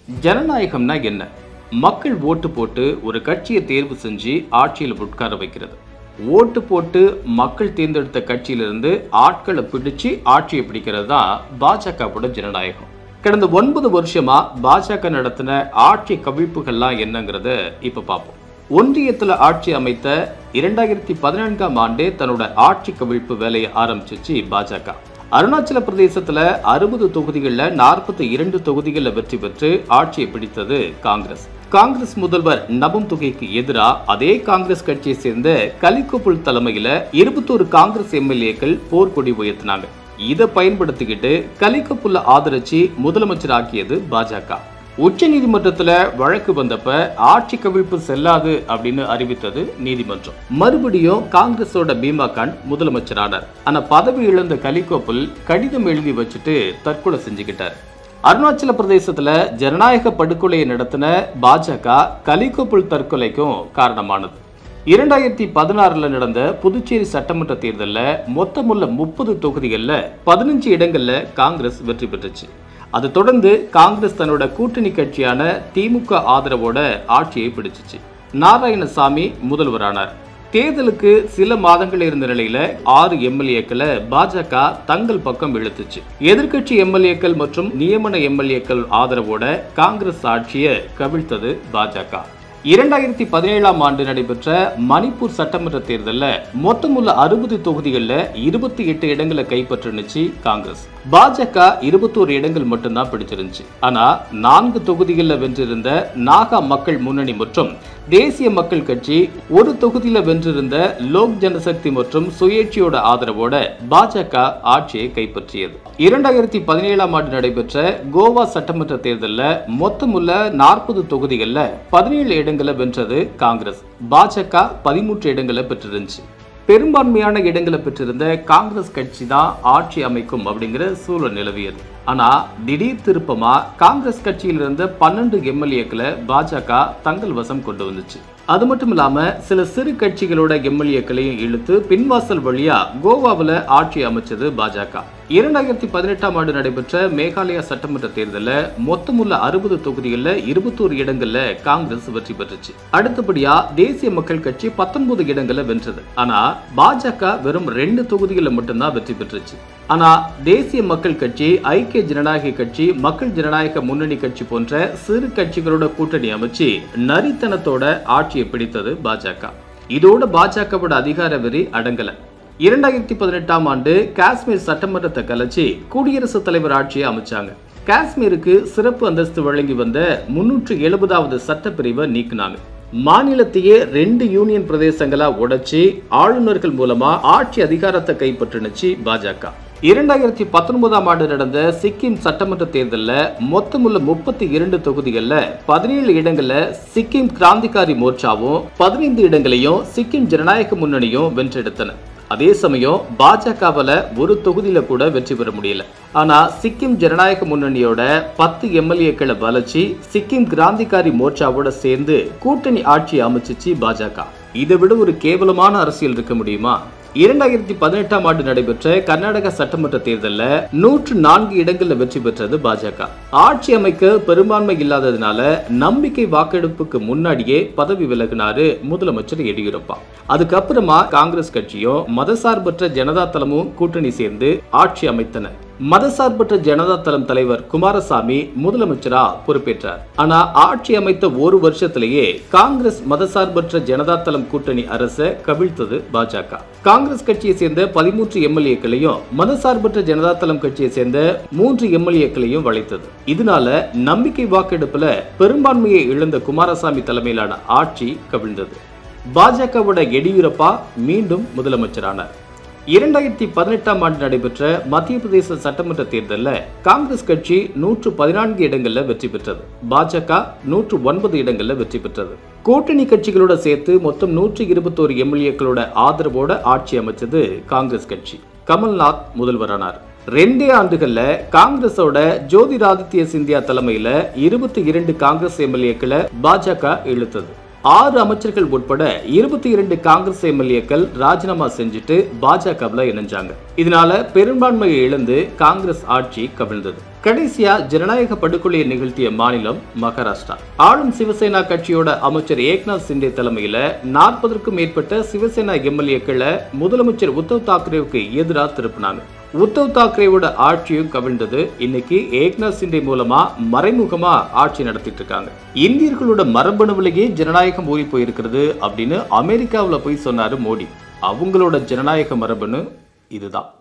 ஜனநாயகம்னா என்ன மக்கள் ஓட்டு போட்டு ஒரு கட்சியை தேர்வு செஞ்சு ஆட்சியில் உட்கார வைக்கிறது ஓட்டு போட்டு மக்கள் தேர்ந்தெடுத்த கட்சியிலிருந்து ஆட்களை பிடிச்சு ஆட்சியை பிடிக்கிறது தான் பாஜகவோட ஜனநாயகம் கடந்த ஒன்பது வருஷமா பாஜக நடத்தின ஆட்சி கவிழ்ப்புகள்லாம் என்னங்கிறத இப்ப பார்ப்போம் ஒன்றியத்துல ஆட்சி அமைத்த இரண்டாயிரத்தி பதினான்காம் ஆண்டே தன்னோட ஆட்சி கவிழ்ப்பு வேலையை ஆரம்பிச்சிச்சு பாஜக அருணாச்சல பிரதேசத்துல அறுபது தொகுதிகள்ல நாற்பத்தி இரண்டு தொகுதிகளில் வெற்றி பெற்று ஆட்சியை பிடித்தது காங்கிரஸ் காங்கிரஸ் முதல்வர் நபம் தொகைக்கு எதிரா அதே காங்கிரஸ் கட்சியை சேர்ந்த கலிகோபுல் தலைமையில இருபத்தோரு காங்கிரஸ் எம்எல்ஏக்கள் போர்க்கொடி உயர்த்தினாங்க இதை பயன்படுத்திக்கிட்டு கலிகப்புல்ல ஆதரிச்சு முதலமைச்சராக்கியது பாஜக உச்ச நீதிமன்றத்துல வழக்கு வந்தப்ப ஆட்சி கவிழ்ப்பு செல்லாது அப்படின்னு அறிவித்தது நீதிமன்றம் மறுபடியும் காங்கிரஸோட பீமா கான் முதலமைச்சரானார் ஆனா பதவி இழந்த கலிகோப்புல் கடிதம் எழுதி வச்சுட்டு தற்கொலை செஞ்சுக்கிட்டார் அருணாச்சல பிரதேசத்துல ஜனநாயக படுகொலையை நடத்தின பாஜக கலிகோப்புல் தற்கொலைக்கும் காரணமானது இரண்டாயிரத்தி பதினாறுல நடந்த புதுச்சேரி சட்டமன்ற தேர்தல்ல மொத்தமுள்ள முப்பது தொகுதிகள்ல பதினஞ்சு இடங்கள்ல காங்கிரஸ் வெற்றி பெற்றுச்சு அது தொடர்ந்து காங்கிரஸ் தன்னோட கூட்டணி கட்சியான திமுக ஆதரவோட ஆட்சியை பிடிச்சிச்சு நாராயணசாமி முதல்வரானார் தேர்தலுக்கு சில மாதங்கள் இருந்த நிலையில ஆறு எம்எல்ஏக்களை பாஜக தங்கள் பக்கம் இழுத்துச்சு எதிர்க்கட்சி எம்எல்ஏக்கள் மற்றும் நியமன எம்எல்ஏக்கள் ஆதரவோட காங்கிரஸ் ஆட்சியை கவிழ்த்தது பாஜக இரண்டாயிரத்தி பதினேழாம் ஆண்டு நடைபெற்ற மணிப்பூர் சட்டமன்ற தேர்தலில் மொத்தமுள்ள அறுபது தொகுதிகளில் இருபத்தி எட்டு இடங்களை கைப்பற்றுனுச்சு காங்கிரஸ் பாஜக இருபத்தோரு இடங்கள் மட்டும்தான் பிடிச்சிருந்துச்சு ஆனா நான்கு தொகுதிகளில் வென்றிருந்த நாகா மக்கள் முன்னணி மற்றும் தேசிய மக்கள் கட்சி ஒரு தொகுதியில வென்றிருந்த லோக் ஜனசக்தி மற்றும் சுயேட்சையோட ஆதரவோட பாஜக ஆட்சியை கைப்பற்றியது இரண்டாயிரத்தி பதினேழாம் ஆண்டு நடைபெற்ற கோவா சட்டமன்ற தேர்தலில் மொத்தமுள்ள நாற்பது தொகுதிகளில் பதினேழு இடங்களை வென்றது காங்கிரஸ் பாஜக பதிமூன்று இடங்களை பெற்றிருந்துச்சு பெரும்பான்மையான இடங்களை பெற்றிருந்த காங்கிரஸ் கட்சி தான் ஆட்சி அமைக்கும் அப்படிங்கிற சூழல் நிலவியது ஆனா திடீர் திருப்பமா காங்கிரஸ் கட்சியில் இருந்த பன்னெண்டு எம்எல்ஏக்களை பாஜக தங்கள் வசம் கொண்டு வந்துச்சு அது மட்டும் இல்லாம சில சிறு கட்சிகளோட எம்எல்ஏக்களையும் இழுத்து பின்வாசல் வழியா கோவாவில் ஆட்சி அமைச்சது பாஜக இரண்டாயிரத்தி பதினெட்டாம் ஆண்டு நடைபெற்ற மேகாலயா சட்டமன்ற தேர்தலில் மொத்தமுள்ள அறுபது தொகுதிகளில் இருபத்தோரு இடங்கள்ல காங்கிரஸ் வெற்றி பெற்றுச்சு அடுத்தபடியா தேசிய மக்கள் கட்சி பத்தொன்பது இடங்களை வென்றது ஆனா பாஜக வெறும் ரெண்டு தொகுதிகளில் மட்டும்தான் வெற்றி பெற்றுச்சு ஆனா தேசிய மக்கள் கட்சி ஐக்கிய ஜனநாயக கட்சி மக்கள் ஜனநாயக முன்னணி கட்சி போன்ற சிறு கட்சிகளோட கூட்டணி அமைச்சு நரித்தனத்தோட ஆட்சியை பிடித்தது பாஜக இதோட பாஜகவோட அதிகார வெறி அடங்கல இரண்டாயிரத்தி பதினெட்டாம் ஆண்டு காஷ்மீர் சட்டமன்றத்தை கலைச்சி குடியரசுத் தலைவர் ஆட்சியை அமைச்சாங்க காஷ்மீருக்கு சிறப்பு அந்தஸ்து வழங்கி வந்த முன்னூற்று எழுபதாவது சட்டப்பிரிவை நீக்கினாங்க மாநிலத்தையே ரெண்டு யூனியன் பிரதேசங்களா உடைச்சி ஆளுநர்கள் மூலமா ஆட்சி அதிகாரத்தை கைப்பற்றினுச்சு பாஜக இரண்டாயிரத்தி பத்தொன்பதாம் ஆண்டு நடந்த சிக்கிம் சட்டமன்ற தேர்தலில் மொத்தமுள்ள முப்பத்தி இரண்டு தொகுதிகளில் பதினேழு இடங்களில் சிக்கிம் கிராந்திகாரி மோர்ச்சாவும் பதினைந்து இடங்களையும் சிக்கிம் ஜனநாயக முன்னணியும் வென்றெடுத்தன அதே சமயம் பாஜகவில் ஒரு தொகுதியில கூட வெற்றி பெற முடியல ஆனா சிக்கிம் ஜனநாயக முன்னணியோட பத்து எம்எல்ஏக்களை வளர்ச்சி சிக்கிம் கிராந்திகாரி மோர்ச்சாவோட சேர்ந்து கூட்டணி ஆட்சி அமைச்சிச்சு பாஜக இதை விட ஒரு கேவலமான அரசியல் இருக்க முடியுமா இரண்டாயிரத்தி பதினெட்டாம் ஆண்டு நடைபெற்ற கர்நாடக சட்டமன்ற தேர்தலில் நூற்று நான்கு இடங்களில் வெற்றி பெற்றது பாஜக ஆட்சி அமைக்க பெரும்பான்மை இல்லாததுனால நம்பிக்கை வாக்கெடுப்புக்கு முன்னாடியே பதவி விலகினாரு முதலமைச்சர் எடியூரப்பா அதுக்கப்புறமா காங்கிரஸ் கட்சியும் மதசார்பற்ற ஜனதா தளமும் கூட்டணி சேர்ந்து ஆட்சி அமைத்தன மதசார்பற்ற ஜனதா தளம் தலைவர் குமாரசாமி முதலமைச்சரா பொறுப்பேற்றார் ஆனா ஆட்சி அமைத்த ஒரு வருஷத்திலேயே காங்கிரஸ் மதசார்பற்ற ஜனதா தளம் கூட்டணி அரசை கவிழ்த்தது பாஜக காங்கிரஸ் கட்சியை சேர்ந்த பதிமூன்று எம்எல்ஏக்களையும் மதசார்பற்ற ஜனதா தளம் கட்சியை சேர்ந்த மூன்று எம்எல்ஏக்களையும் வளைத்தது இதனால நம்பிக்கை வாக்கெடுப்புல பெரும்பான்மையை இழந்த குமாரசாமி தலைமையிலான ஆட்சி கவிழ்ந்தது பாஜகவோட எடியூரப்பா மீண்டும் முதலமைச்சரானார் இரண்டாயிரத்தி பதினெட்டாம் ஆண்டு நடைபெற்ற மத்திய பிரதேச சட்டமன்ற தேர்தலில் காங்கிரஸ் கட்சி நூற்று பதினான்கு இடங்களில் வெற்றி பெற்றது பாஜக நூற்று ஒன்பது இடங்களில் வெற்றி பெற்றது கூட்டணி கட்சிகளோட சேர்த்து மொத்தம் நூற்று இருபத்தோரு எம்எல்ஏக்களோட ஆதரவோட ஆட்சி அமைச்சது காங்கிரஸ் கட்சி கமல்நாத் முதல்வரானார் ரெண்டே ஆண்டுகள்ல காங்கிரஸோட ஜோதிராதித்ய சிந்தியா தலைமையில இருபத்தி இரண்டு காங்கிரஸ் எம்எல்ஏக்களை பாஜக இழுத்தது ஆறு அமைச்சர்கள் உட்பட இருபத்தி இரண்டு காங்கிரஸ் எம்எல்ஏக்கள் ராஜினாமா செஞ்சுட்டு பாஜகவில் இணைஞ்சாங்க இதனால பெரும்பான்மையை இழந்து காங்கிரஸ் ஆட்சி கவிழ்ந்தது கடைசியா ஜனநாயக படுகொலையை நிகழ்த்திய மாநிலம் மகாராஷ்டிரா ஆளும் சிவசேனா கட்சியோட அமைச்சர் ஏக்நாத் சிண்டே தலைமையில நாற்பதற்கும் மேற்பட்ட சிவசேனா எம்எல்ஏக்களை முதலமைச்சர் உத்தவ் தாக்கரேவுக்கு எதிராக திருப்பினாங்க உத்தவ் தாக்கரேவோட ஆட்சியும் கவிழ்ந்தது இன்னைக்கு ஏக்நாத் சிண்டே மூலமா மறைமுகமா ஆட்சி நடத்திட்டு இருக்காங்க இந்தியர்களோட மரபணுவிலேயே ஜனநாயகம் ஊறி போயிருக்கிறது அப்படின்னு அமெரிக்காவில் போய் சொன்னாரு மோடி அவங்களோட ஜனநாயக மரபணு இதுதான்